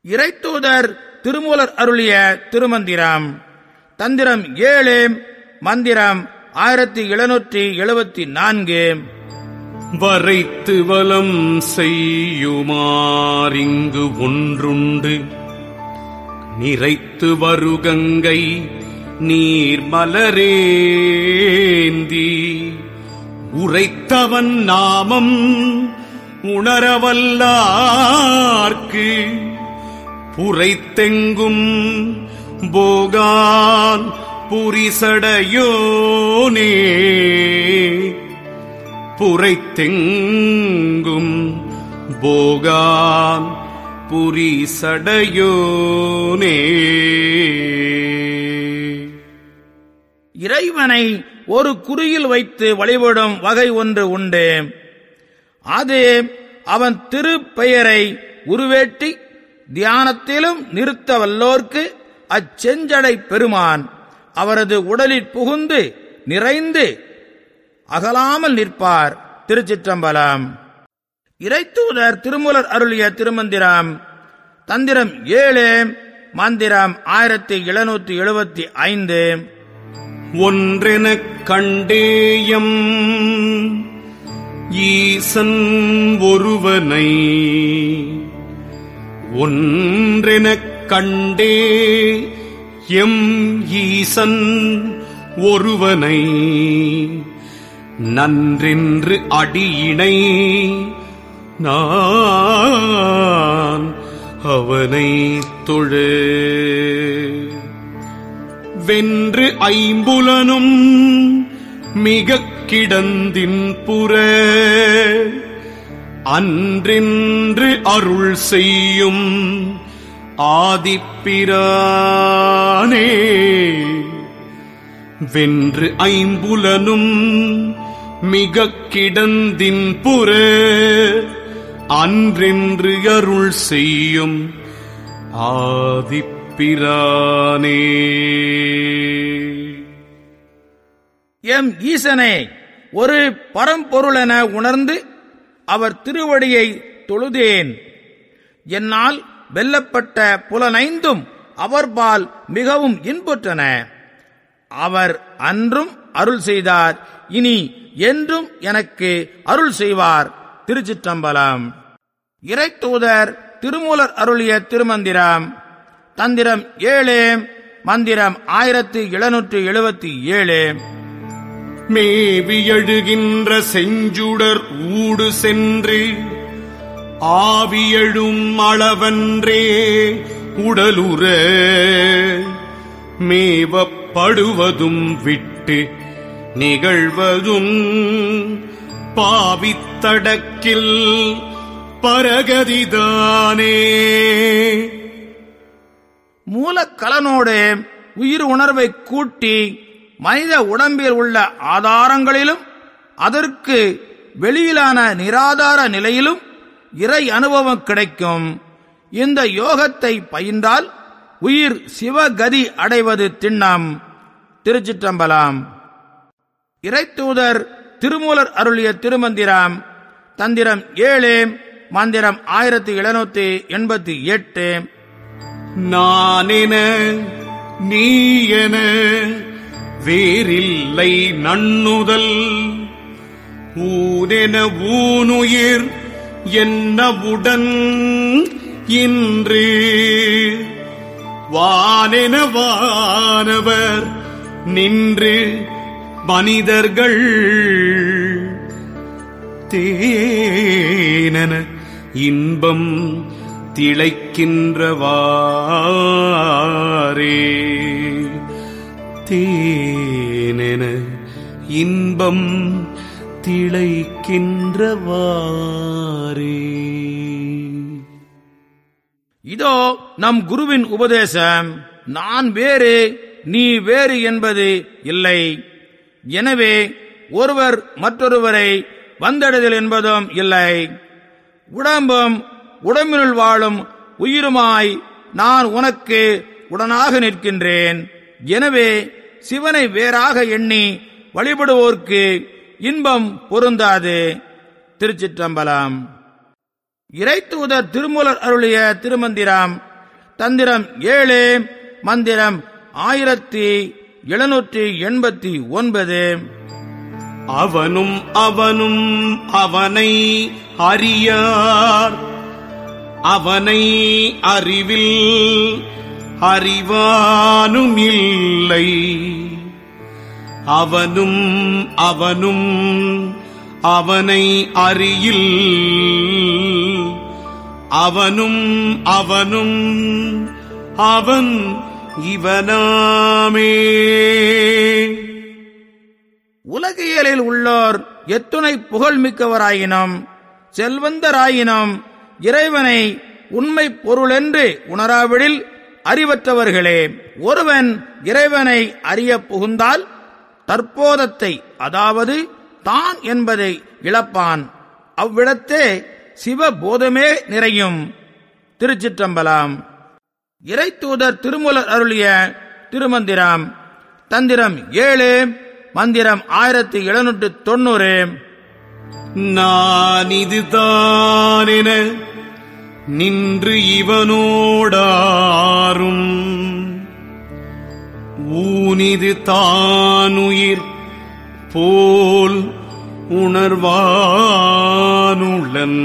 இறைத்தூதர் திருமூலர் அருளிய திருமந்திரம் தந்திரம் ஏழு மந்திரம் ஆயிரத்தி எழுநூற்றி எழுபத்தி நான்கு வரைத்து வலம் செய்யுமாறிங்கு ஒன்றுண்டு நிறைத்து வருகங்கை நீர்மலரேந்தி உரைத்தவன் நாமம் உணரவல்லார்க்கு புரைத்தெங்கும் போகான் புரிசடையோனே புரைத்தெங்கும் போகான் புரிசடையோனே இறைவனை ஒரு குறியில் வைத்து வழிபடும் வகை ஒன்று உண்டு அது அவன் திருப்பெயரை உருவேட்டி தியானத்திலும் நிறுத்த வல்லோர்க்கு அச்செஞ்சடை பெருமான் அவரது உடலில் புகுந்து நிறைந்து அகலாமல் நிற்பார் திருச்சிற்றம்பலம் இறைத்தூதர் திருமூலர் அருளிய திருமந்திரம் தந்திரம் ஏழு மந்திரம் ஆயிரத்தி எழுநூற்றி எழுபத்தி ஐந்து ஒன்றெனக் கண்டேயம் ஈசன் ஒருவனை ஒன்றெனக் கண்டே எம் ஈசன் ஒருவனை நன்றென்று அடியினை நான் அவனை தொழு வென்று ஐம்புலனும் மிகக் கிடந்தின் புற அன்றென்று அருள் செய்யும் ஆதிப்பிரானே வென்று ஐம்புலனும் மிகக் கிடந்தின் புற அன்றென்று அருள் செய்யும் ஆதிப்பிரானே எம் ஈசனே ஒரு பரம்பொருளென உணர்ந்து அவர் திருவடியை தொழுதேன் என்னால் வெல்லப்பட்ட புலனைந்தும் அவர்பால் மிகவும் இன்புற்றன அவர் அன்றும் அருள் செய்தார் இனி என்றும் எனக்கு அருள் செய்வார் திருச்சிற்றம்பலம் இறைத்தூதர் திருமூலர் அருளிய திருமந்திரம் தந்திரம் ஏழு மந்திரம் ஆயிரத்தி எழுநூற்றி எழுபத்தி ஏழு மேவியழுகின்ற செஞ்சுடர் ஊடு சென்று ஆவியழும் அளவன்றே உடலுற மேவப்படுவதும் விட்டு நிகழ்வதும் பாவித்தடக்கில் பரகதிதானே மூலக்கலனோடு உயிர் உணர்வை கூட்டி மனித உடம்பில் உள்ள ஆதாரங்களிலும் அதற்கு வெளியிலான நிராதார நிலையிலும் இறை அனுபவம் கிடைக்கும் இந்த யோகத்தை பயின்றால் உயிர் சிவகதி அடைவது திண்ணம் திருச்சிற்றம்பலம் இறைத்தூதர் திருமூலர் அருளிய திருமந்திரம் தந்திரம் ஏழு மந்திரம் ஆயிரத்தி எழுநூத்தி எண்பத்தி எட்டு நானென நீ என வேறில்லை நன்னுதல் ஊனென ஊனுயிர் என்னவுடன் இன்று வானென வானவர் நின்று மனிதர்கள் தேனென இன்பம் திளைக்கின்றவாரே தேனென இன்பம் திளைக்கின்றவாரே இதோ நம் குருவின் உபதேசம் நான் வேறு நீ வேறு என்பது இல்லை எனவே ஒருவர் மற்றொருவரை வந்தடைதல் என்பதும் இல்லை உடம்பும் உடம்பினுள் வாழும் உயிருமாய் நான் உனக்கு உடனாக நிற்கின்றேன் எனவே சிவனை வேறாக எண்ணி வழிபடுவோர்க்கு இன்பம் பொருந்தாது திருச்சிற்றம்பலம் இறைத்தூதர் திருமூலர் அருளிய திருமந்திரம் தந்திரம் ஏழு மந்திரம் ஆயிரத்தி எழுநூற்றி எண்பத்தி ஒன்பது அவனும் அவனும் அவனை அறியார் அவனை அறிவில் அறிவானும் இல்லை அவனும் அவனும் அவனை அறியில் அவனும் அவனும் அவன் இவனாமே உலகியலில் உள்ளோர் எத்துணை புகழ்மிக்கவராயினும் செல்வந்தராயினும் இறைவனை உண்மை பொருளென்று உணராவிடில் அறிவற்றவர்களே ஒருவன் இறைவனை அறிய புகுந்தால் தற்போதத்தை அதாவது தான் என்பதை இழப்பான் அவ்விடத்தே சிவபோதமே நிறையும் திருச்சிற்றம்பலம் இறைத்தூதர் திருமூலர் அருளிய திருமந்திரம் தந்திரம் ஏழு மந்திரம் ஆயிரத்தி எழுநூற்று தொண்ணூறு நான் இதுதானென நின்று இவனோடாரும் ஊனிது தானுயிர் போல் உணர்வானுளன்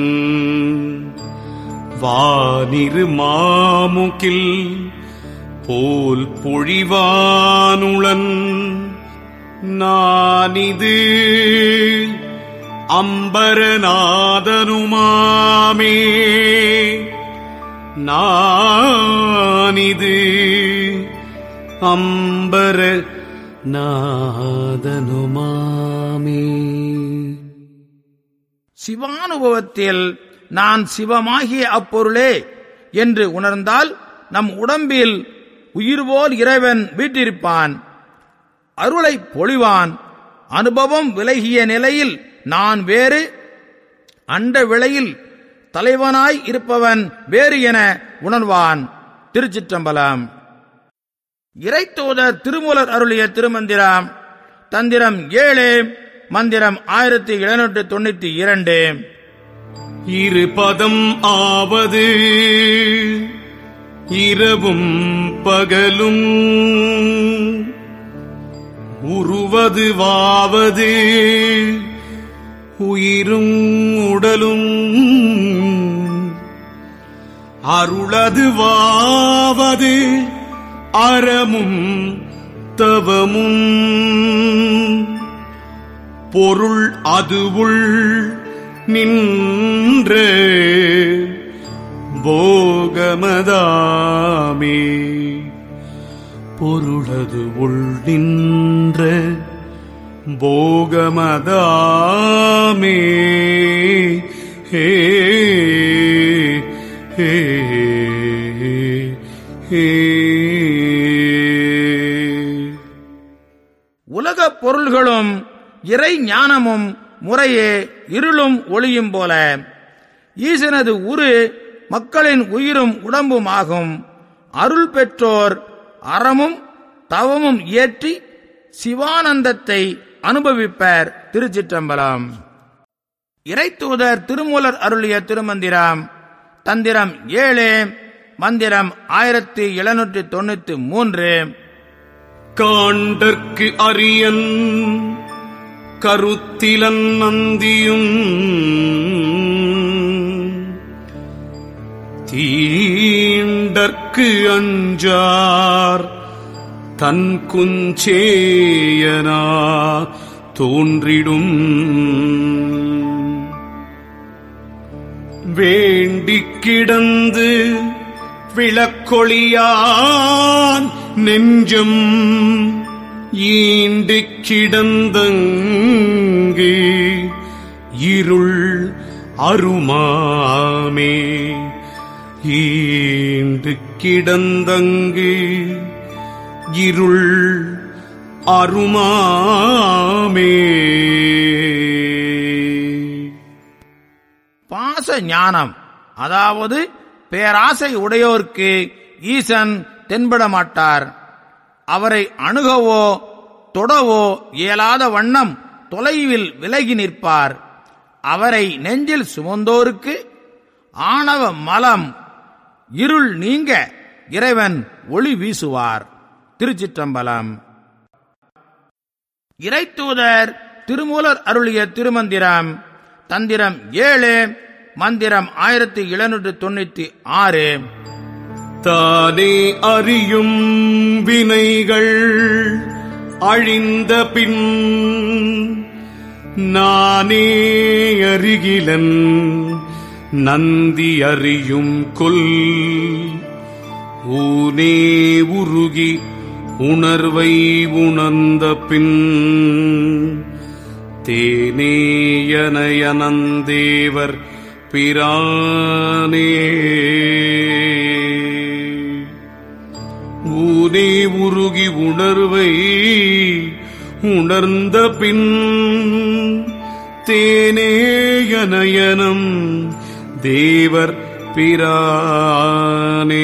வானிரு மாமுகில் போல் பொழிவானுளன் நானிது அம்பரநாதனுமாமே நானிது அம்பர நாதனுமாமே சிவானுபவத்தில் நான் சிவமாகிய அப்பொருளே என்று உணர்ந்தால் நம் உடம்பில் உயிர்போல் இறைவன் வீட்டிருப்பான் அருளை பொழிவான் அனுபவம் விலகிய நிலையில் நான் வேறு அண்ட விலையில் தலைவனாய் இருப்பவன் வேறு என உணர்வான் திருச்சிற்றம்பலம் இறைத்தூதர் திருமூலர் அருளிய திருமந்திரம் தந்திரம் ஏழு மந்திரம் ஆயிரத்தி எழுநூற்று தொண்ணூத்தி இரண்டு இருபதம் ஆவது இரவும் பகலும் உருவது வாவது உயிரும் உடலும் அருளது வாவது அறமும் தவமும் பொருள் அதுவுள் நின்ற போகமதாமே பொருளது உள் நின்ற போகமதாமே ஹே ஹே ஹே உலகப் பொருள்களும் இறை ஞானமும் முறையே இருளும் ஒளியும் போல ஈசனது உரு மக்களின் உயிரும் உடம்பும் ஆகும் அருள் பெற்றோர் அறமும் தவமும் இயற்றி சிவானந்தத்தை அனுபவிப்பர் திருச்சிற்றம்பலம் இறைத்தூதர் திருமூலர் அருளிய திருமந்திரம் தந்திரம் ஏழு மந்திரம் ஆயிரத்தி எழுநூற்றி தொண்ணூத்தி மூன்று காண்டற்கு அரியன் கருத்திலன் நந்தியும் தீண்டற்கு அஞ்சார் தன் குஞ்சேயனா தோன்றிடும் வேண்டிக் கிடந்து விளக்கொளியான் நெஞ்சம் ஈண்டிக் கிடந்தங்கு இருள் அருமாமே ஈண்டு கிடந்தங்கு இருள் அருமாமே பாச ஞானம் அதாவது பேராசை உடையோர்க்கு ஈசன் தென்பட மாட்டார் அவரை அணுகவோ தொடவோ இயலாத வண்ணம் தொலைவில் விலகி நிற்பார் அவரை நெஞ்சில் சுமந்தோருக்கு ஆணவ மலம் இருள் நீங்க இறைவன் ஒளி வீசுவார் திருச்சிற்றம்பலம் இறைத்தூதர் திருமூலர் அருளிய திருமந்திரம் தந்திரம் ஏழு மந்திரம் ஆயிரத்தி எழுநூற்று தொண்ணூத்தி ஆறு தானே அறியும் வினைகள் அழிந்த பின் நானே அருகிலன் நந்தி அறியும் கொல் ஊனே உருகி உணர்வை உணர்ந்த பின் தேனேயனயனந்தேவர் பிரானே ஊனே உருகி உணர்வை உணர்ந்த பின் தேனேயனயனம் தேவர் பிரானே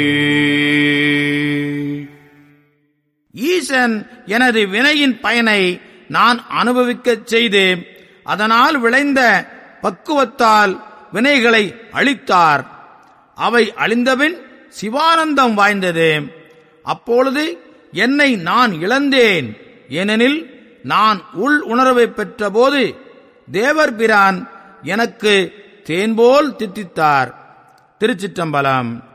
ஈசன் எனது வினையின் பயனை நான் அனுபவிக்கச் செய்து அதனால் விளைந்த பக்குவத்தால் வினைகளை அழித்தார் அவை அழிந்தபின் சிவானந்தம் வாய்ந்தது அப்பொழுது என்னை நான் இழந்தேன் ஏனெனில் நான் உள் உணர்வை பெற்றபோது தேவர் பிரான் எனக்கு தேன்போல் தித்தித்தார் திருச்சிற்றம்பலம்